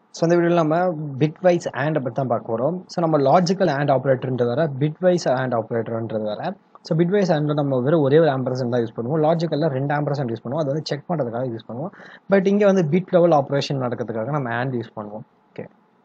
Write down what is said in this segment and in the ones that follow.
so இந்த வீடியோவில் நம்ம பிட் வைஸ் ஆண்டை பற்றி தான் பார்க்க போகிறோம் ஸோ நம்ம லாஜிக்கல் ஆண்ட் ஆப்ரேட்டர்ன்றது வேறு பிட் வைஸ் ஆண்ட் ஆப்ரேட்டர்ன்றது வேறு ஸோ பிட் வைஸ் ஆண்ட் நம்ம வெறும் ஒரே ஒரு ஆம்பர்சன்ட் தான் யூஸ் பண்ணுவோம் லாஜிக்கலில் ரெண்டு ஆம்பர்சன்ட் யூஸ் பண்ணுவோம் அது வந்து செக் பண்ணுறதுக்காக யூஸ் பண்ணுவோம் பட் இங்கே வந்து பிட் லெவல் ஆப்ரேஷன் நடக்கிறதுக்காக நம்ம ஆண்ட் யூஸ் பண்ணுவோம் ஓகே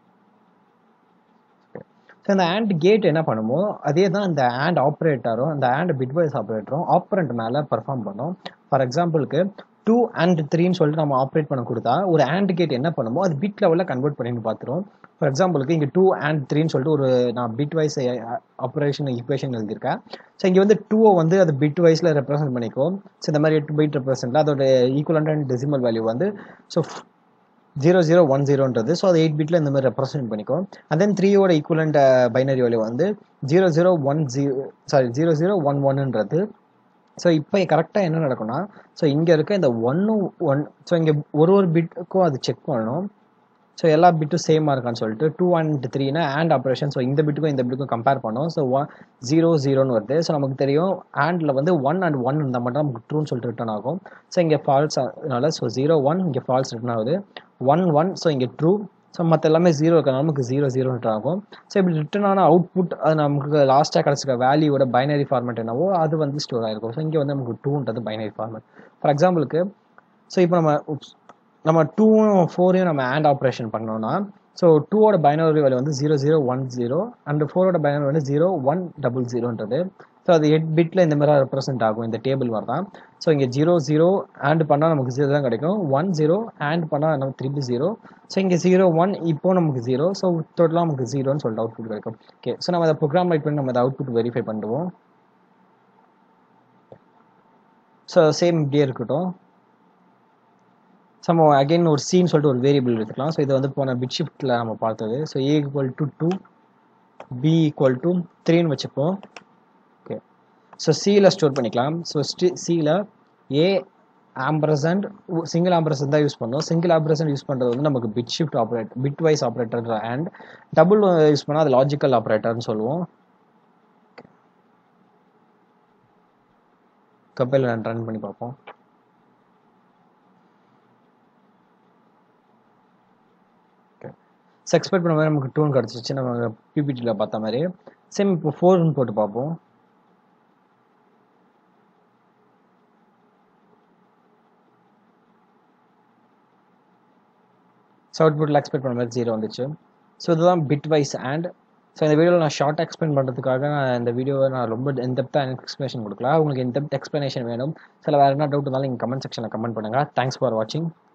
ஸோ இந்த ஆண்ட் கேட் என்ன பண்ணுமோ அதே தான் இந்த ஆண்ட் ஆப்ரேட்டரும் அந்த ஆண்ட் பிட் வைஸ் ஆப்ரேட்டரும் ஆப்ரண்ட் மேலே பர்ஃபார்ம் பண்ணும் ஃபார் எக்ஸாம்பிளுக்கு டூ அண்ட் த்ரீன்னு சொல்லிட்டு நம்ம ஆப்ரேட் பண்ண கொடுத்தா ஒரு ஆண்ட் கேட் என்ன பண்ணுமோ அது பிட் லெவலில் கன்வெர்ட் பண்ணிட்டு பார்த்துரும் ஃபார் எக்ஸாம்பிளுக்கு இங்கே டூ அண்ட் த்ரீன்னு சொல்லிட்டு ஒரு நான் பிட் வைஸ் ஆப்ரேஷன் ஈக்குவேஷன் எழுதியிருக்கேன் ஸோ இங்கே வந்து டூவை வந்து அது பிட் வைஸில் ரெப்ரசென்ட் பண்ணிக்கும் ஸோ இந்த மாதிரி எட்டு பைட் ரெப்ரசென்ட்ல அதோட ஈக்குவலண்ட் அண்ட் டெசிமல் வேல்யூ வந்து ஸோ ஜீரோ ஜீரோ ஒன் ஜீரோன்றது ஸோ அது எயிட் பிட்டில் இந்த மாதிரி ரெப்ரசென்ட் பண்ணிக்கும் அண்ட் தென் த்ரீயோட ஈக்குவலண்ட் பைனரி வேல்யூ வந்து zero zero one zero sorry zero zero one ஒன்னுன்றது ஸோ இப்போ கரெக்டாக என்ன நடக்கும்னா ஸோ இங்கே இருக்க இந்த ஒன்னும் ஒன் ஸோ இங்கே ஒரு ஒரு பிட்டுக்கும் அது செக் பண்ணணும் ஸோ எல்லா பிட்டும் சேமாக இருக்கான்னு சொல்லிட்டு டூ அண்ட் த்ரீனா ஆண்ட் ஆப்ரேஷன் ஸோ இந்த பிட்டுக்கும் இந்த பிட்டுக்கும் கம்பேர் பண்ணோம் ஸோ ஒன் ஜீரோ ஜீரோன்னு வருது ஸோ நமக்கு தெரியும் ஆண்டில் வந்து ஒன் அண்ட் ஒன் இருந்தால் மட்டும் நமக்கு ட்ரூன்னு சொல்லிட்டு ரிட்டர்ன் ஆகும் ஸோ இங்கே ஃபால்ஸ் அதனால ஸோ ஜீரோ ஒன் இங்கே ஃபால்ஸ் ரிட்டர்ன் ஆகுது ஒன் ஒன் ஸோ இங்கே ட்ரூ ஸோ மற்ற எல்லாமே ஜீரோ இருக்கிறனால நமக்கு ஜீரோ ஜீரோ ரிட்டர்ன் ஆகும் ஸோ இப்படி ரிட்டர்ன் ஆன அவுட்புட் அது நமக்கு லாஸ்ட்டாக கிடச்சிருக்க வேல்யூவோட பைனரி ஃபார்மேட் என்னவோ அது வந்து ஸ்டோர் ஆகிருக்கும் ஸோ இங்கே வந்து நமக்கு டூன்றது பைனரி ஃபார்மேட் ஃபார் எக்ஸாம்பிளுக்கு ஸோ இப்போ நம்ம நம்ம டூவும் ஃபோரையும் நம்ம ஆண்ட் ஆப்ரேஷன் பண்ணோம்னா ஸோ டூவோட பைனரி வேல்யூ வந்து zero zero one zero and ஃபோரோட பைனரி வந்து ஜீரோ ஒன் டபுள் ஜீரோன்றது ஸோ அது எட் பிட்டில் இந்த மாதிரி ரெப்ரசென்ட் ஆகும் இந்த டேபிள் மாதிரி தான் ஸோ இங்கே ஜீரோ ஜீரோ ஆண்ட் பண்ணால் நமக்கு ஜீரோ தான் கிடைக்கும் ஒன் ஜீரோ ஆண்ட் பண்ணால் நமக்கு திருப்பி ஜீரோ ஸோ இங்கே ஜீரோ ஒன் இப்போ நமக்கு ஜீரோ ஸோ டோட்டலாக நமக்கு ஜீரோன்னு சொல்லிட்டு அவுட்புட் கிடைக்கும் ஓகே ஸோ நம்ம அதை ப்ரோக்ராம் ரைட் பண்ணி நம்ம அதை அவுட்புட் வெரிஃபை பண்ணுவோம் ஸோ சேம் இப்படியே இருக்கட்டும் நம்ம அகைன் ஒரு சீன் சொல்லிட்டு ஒரு வேரியபிள் எடுத்துக்கலாம் ஸோ இதை வந்து போன பிட் ஷிஃப்ட்டில் நம்ம பார்த்தது so A equal to two B equal to த்ரீன்னு வச்சுப்போம் ஓகே ஸோ சியில் ஸ்டோர் பண்ணிக்கலாம் ஸோ ஸ்டி சியில் ஏ ஆம்பரசன்ட் சிங்கிள் ஆம்பரசன்ட் தான் யூஸ் பண்ணோம் சிங்கிள் ஆம்பரசன்ட் யூஸ் பண்ணுறது வந்து நமக்கு bit shift operate bitwise operator and double use பண்ணால் அது லாஜிக்கல் ஆப்ரேட்டர்னு சொல்லுவோம் கப்பலில் நான் ரன் பண்ணி பார்ப்போம் ஸோ எக்ஸ்பெக்ட் பண்ண மாதிரி நமக்கு டூன் கிடச்சிச்சு நம்ம பிபிடியில் பார்த்த மாதிரி சேம் இப்போ ஃபோர்னு போட்டு பார்ப்போம் ஸோ அவுட்புட்டில் எக்ஸ்பெக்ட் பண்ண மாதிரி ஜீரோ வந்துச்சு ஸோ இதுதான் பிட் வைஸ் அண்ட் ஸோ இந்த வீடியோவில் நான் ஷார்ட் எக்ஸ்பிளைன் பண்ணுறதுக்காக நான் இந்த வீடியோவை நான் ரொம்ப எந்தப்தான் எனக்கு எக்ஸ்பிளேஷன் கொடுக்கல உங்களுக்கு எந்த எக்ஸ்ப்ளனேஷன் வேணும் சில வேறு என்ன டவுட் இருந்தாலும் நீங்கள் கமெண்ட் செக்ஷனில் கமெண்ட் பண்ணுங்கள் தேங்க்ஸ் ஃபார் வாட்சிங்